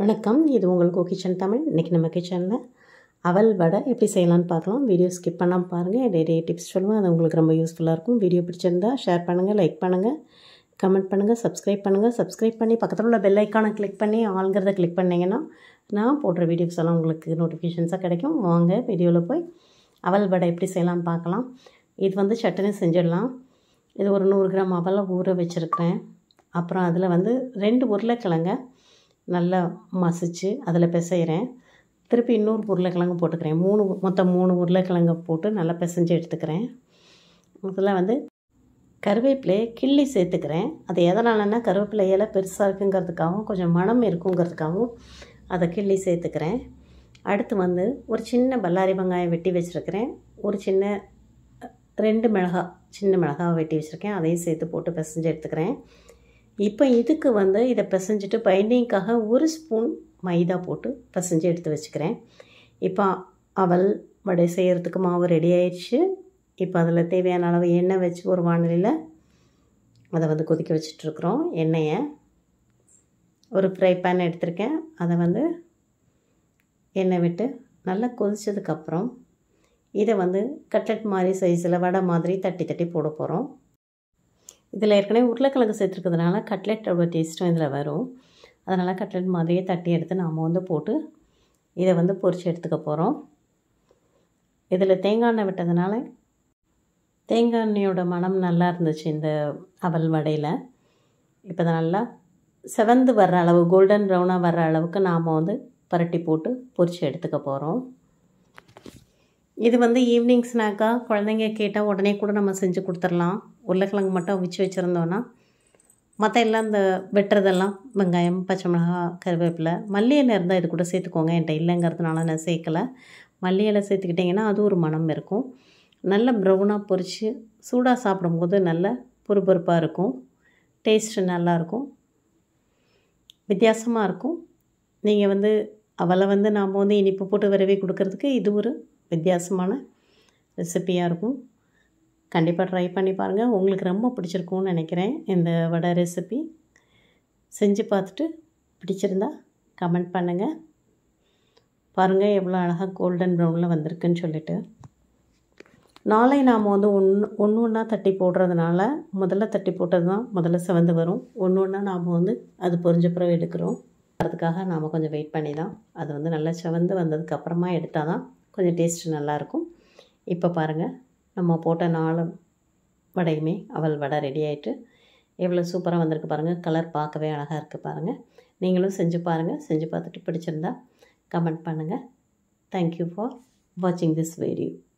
வணக்கம் இது உங்கள் கோ கிச்சன் தமிழ் இன்றைக்கி நம்ம கிச்சனில் அவல் வடை எப்படி செய்யலாம்னு பார்க்கலாம் வீடியோ ஸ்கிப் பண்ணாமல் பாருங்கள் நிறைய டிப்ஸ் சொல்லுவேன் அது உங்களுக்கு ரொம்ப யூஸ்ஃபுல்லாக இருக்கும் வீடியோ பிடிச்சிருந்தா ஷேர் பண்ணுங்கள் லைக் பண்ணுங்கள் கமெண்ட் பண்ணுங்கள் சப்ஸ்கிரைப் பண்ணுங்கள் சப்ஸ்கிரைப் பண்ணி பக்கத்தில் உள்ள பெல் ஐக்கானை கிளிக் பண்ணி ஆளுங்கிறத கிளிக் பண்ணிங்கன்னா நான் போடுற வீடியோஸ் எல்லாம் உங்களுக்கு நோட்டிஃபிகேஷன்ஸாக கிடைக்கும் வாங்க வீடியோவில் போய் அவல் வடை எப்படி செய்யலாம்னு பார்க்கலாம் இது வந்து சட்டுன்னு செஞ்சிடலாம் இது ஒரு நூறு கிராம் அவலை ஊற வச்சுருக்கிறேன் அப்புறம் அதில் வந்து ரெண்டு உருளைக்கிழங்க நல்லா மசிச்சு அதில் பிசைகிறேன் திருப்பி இன்னொரு உருளைக்கிழங்கு போட்டுக்கிறேன் மூணு மொத்தம் மூணு உருளைக்கிழங்க போட்டு நல்லா பிசைஞ்சு எடுத்துக்கிறேன் இதில் வந்து கருவேப்பிலையை கிள்ளி சேர்த்துக்கிறேன் அது எதனாலன்னா கருவேப்பிலை இலை பெருசாக இருக்குங்கிறதுக்காகவும் கொஞ்சம் மனம் இருக்குங்கிறதுக்காகவும் அதை கிள்ளி சேர்த்துக்கிறேன் அடுத்து வந்து ஒரு சின்ன பல்லாரி வெங்காயம் வெட்டி வச்சுருக்கிறேன் ஒரு சின்ன ரெண்டு மிளகா சின்ன மிளகாவை வெட்டி வச்சுருக்கேன் அதையும் சேர்த்து போட்டு பிசைஞ்சு எடுத்துக்கிறேன் இப்போ இதுக்கு வந்து இதை பிசைஞ்சிட்டு பைண்டிங்க்காக ஒரு ஸ்பூன் மைதா போட்டு பிசைஞ்சு எடுத்து வச்சுக்கிறேன் இப்போ அவல் வடை செய்கிறதுக்கு மாவு ரெடி ஆயிடுச்சு இப்போ அதில் தேவையான அளவு எண்ணெய் வச்சு ஒரு வானிலையில் அதை வந்து கொதிக்க வச்சிட்ருக்குறோம் எண்ணெயை ஒரு ஃப்ரை பேன் எடுத்திருக்கேன் அதை வந்து எண்ணெய் விட்டு நல்லா கொதித்ததுக்கப்புறம் இதை வந்து கட்லெட் மாதிரி சைஸில் வடை மாதிரி தட்டி தட்டி போட போகிறோம் இதில் ஏற்கனவே உருளைக்கிழங்கு சேர்த்துருக்கிறதுனால கட்லெட்டோட டேஸ்ட்டும் இதில் வரும் அதனால் கட்லெட் மாதிரியே தட்டி எடுத்து நாம் வந்து போட்டு இதை வந்து பொரித்து எடுத்துக்க போகிறோம் இதில் தேங்காய் எண்ணெய் விட்டதுனால தேங்காய் எண்ணெயோட மனம் நல்லா இருந்துச்சு இந்த அவல் வடையில் இப்போ நல்லா செவந்து வர்ற அளவு கோல்டன் ப்ரௌனாக வர்ற அளவுக்கு நாம் வந்து பரட்டி போட்டு பொரித்து எடுத்துக்க போகிறோம் இது வந்து ஈவினிங் ஸ்நாக்காக குழந்தைங்க கேட்டால் உடனே கூட நம்ம செஞ்சு கொடுத்துடலாம் உருளைக்கிழங்கு மட்டும் அவிச்சு வச்சுருந்தோன்னா மற்ற எல்லாம் இந்த வெட்டுறதெல்லாம் வெங்காயம் பச்சை மிளகா கருவேப்பிலை மல்லி இலை இருந்தால் இது கூட சேர்த்துக்கோங்க என்கிட்ட இல்லைங்கிறதுனால நான் சேர்க்கலை மல்லி இலை சேர்த்துக்கிட்டிங்கன்னா அது ஒரு மனம் இருக்கும் நல்ல ப்ரௌனாக பொரித்து சூடாக சாப்பிடும்போது நல்ல பொறுப்பொறுப்பாக இருக்கும் டேஸ்ட்டு நல்லாயிருக்கும் வித்தியாசமாக இருக்கும் நீங்கள் வந்து அவளை வந்து நாம் வந்து இனிப்பு போட்டு விரவி கொடுக்கறதுக்கு இது ஒரு வித்தியாசமான ரெசிப்பியாக இருக்கும் கண்டிப்பாக ட்ரை பண்ணி பாருங்கள் உங்களுக்கு ரொம்ப பிடிச்சிருக்கும்னு நினைக்கிறேன் இந்த வடை ரெசிபி செஞ்சு பார்த்துட்டு பிடிச்சிருந்தா கமெண்ட் பண்ணுங்கள் பாருங்கள் எவ்வளோ அழகாக கோல்டன் ப்ரௌனில் வந்திருக்குன்னு சொல்லிட்டு நாளை நாம் வந்து ஒன்று ஒன்று ஒன்றா தட்டி போடுறதுனால முதல்ல தட்டி போட்டது தான் முதல்ல செவந்து வரும் ஒன்று ஒன்றா நாம் வந்து அது பொரிஞ்ச பிறகு எடுக்கிறோம் அதுக்காக நாம் கொஞ்சம் வெயிட் பண்ணி தான் அது வந்து நல்லா செவந்து வந்ததுக்கு அப்புறமா எடுத்தால் தான் கொஞ்சம் டேஸ்ட்டு நல்லாயிருக்கும் இப்போ பாருங்கள் நம்ம போட்ட நாலு வடையுமே அவல் வடை ரெடி ஆகிட்டு எவ்வளோ சூப்பராக வந்திருக்கு பாருங்கள் கலர் பார்க்கவே அழகாக இருக்குது பாருங்கள் நீங்களும் செஞ்சு பாருங்கள் செஞ்சு பார்த்துட்டு பிடிச்சிருந்தா கமெண்ட் பண்ணுங்கள் தேங்க்யூ ஃபார் வாட்சிங் திஸ் வீடியோ